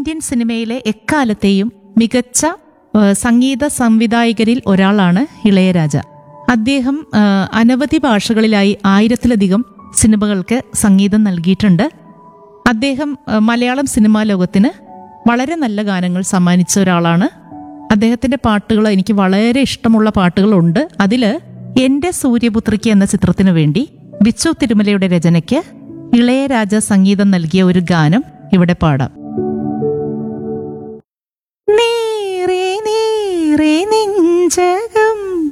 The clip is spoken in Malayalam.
ഇന്ത്യൻ സിനിമയിലെ എക്കാലത്തെയും മികച്ച ആ, സംഗീത സംവിധായകരിൽ ഒരാളാണ് ഇളയരാജ അദ്ദേഹം ആ, അനവധി ഭാഷകളിലായി ആയിരത്തിലധികം സിനിമകൾക്ക് സംഗീതം നൽകിയിട്ടുണ്ട് അദ്ദേഹം ആ, മലയാളം സിനിമാ ലോകത്തിന് വളരെ നല്ല ഗാനങ്ങൾ സമ്മാനിച്ച ഒരാളാണ് അദ്ദേഹത്തിന്റെ പാട്ടുകൾ എനിക്ക് വളരെ ഇഷ്ടമുള്ള പാട്ടുകളുണ്ട് അതില് എന്റെ സൂര്യപുത്രിക്ക് എന്ന ചിത്രത്തിനു വേണ്ടി ബിച്ചു തിരുമലയുടെ രചനയ്ക്ക് ഇളയരാജ സംഗീതം നൽകിയ ഒരു ഗാനം ഇവിടെ പാടാം നീറേ നീറേ നെഞ്ചക